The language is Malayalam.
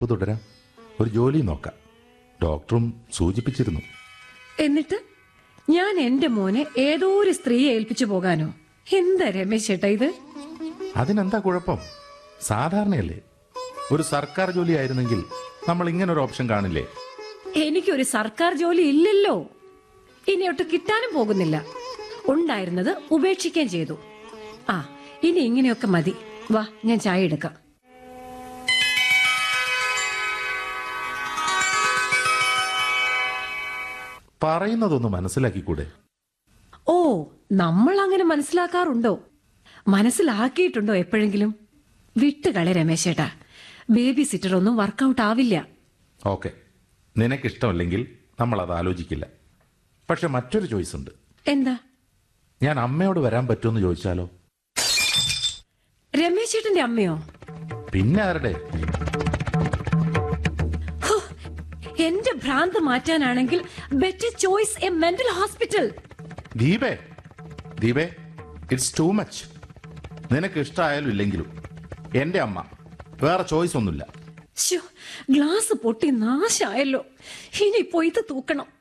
തുടരാം ഒരു ജോലി നോക്കാം ഡോക്ടറും സൂചിപ്പിച്ചിരുന്നു എന്നിട്ട് ഞാൻ എന്റെ മോനെ ഏതോ ഒരു സ്ത്രീയെ ഏൽപ്പിച്ചു പോകാനോ എന്താ രമേശ് ചേട്ടാ ഇത് അതിനെന്താ കുഴപ്പം സാധാരണയല്ലേ ഒരു സർക്കാർ ജോലി ആയിരുന്നെങ്കിൽ നമ്മൾ ഇങ്ങനെ ഒരു ഓപ്ഷൻ കാണില്ലേ എനിക്കൊരു സർക്കാർ ജോലി ഇല്ലല്ലോ ഇനിയൊട്ട് കിട്ടാനും പോകുന്നില്ല ഉണ്ടായിരുന്നത് ഉപേക്ഷിക്കുകയും ചെയ്തു ആ ഇനി ഇങ്ങനെയൊക്കെ മതി വാ ഞാൻ ചായ എടുക്കാം പറയുന്നതൊന്ന് മനസ്സിലാക്കിക്കൂടെ ഓ നമ്മൾ അങ്ങനെ മനസ്സിലാക്കാറുണ്ടോ മനസ്സിലാക്കിയിട്ടുണ്ടോ എപ്പോഴെങ്കിലും വിട്ടുകളെ രമേശേട്ടാ ബേബി സിറ്റർ ഒന്നും വർക്കൗട്ട് ആവില്ല ഓക്കെ നിനക്കിഷ്ടമല്ലെങ്കിൽ നമ്മൾ അത് ആലോചിക്കില്ല പക്ഷെ മറ്റൊരു ചോയ്സ് ഉണ്ട് എന്താ ഞാൻ അമ്മയോട് വരാൻ പറ്റുമെന്ന് ചോദിച്ചാലോ രമേശേട്ടന്റെ അമ്മയോ പിന്നെ ആരുടെ ഹോ, എന്റെ ഭ്രാന്ത് മാറ്റാനാണെങ്കിൽ better choice a mental hospital ദീപേ ദീപേ ഇറ്റ്സ് ടു മച്ച് നിനക്ക് ഇഷ്ടമായാലും ഇല്ലെങ്കിലും എന്റെ അമ്മ വേറെ ചോയ്സ് ഒന്നുമില്ല ശ്ശോ, ഗ്ലാസ് പൊട്ടി നാശായല്ലോ ഇനിയിപ്പോ ഇത് തൂക്കണം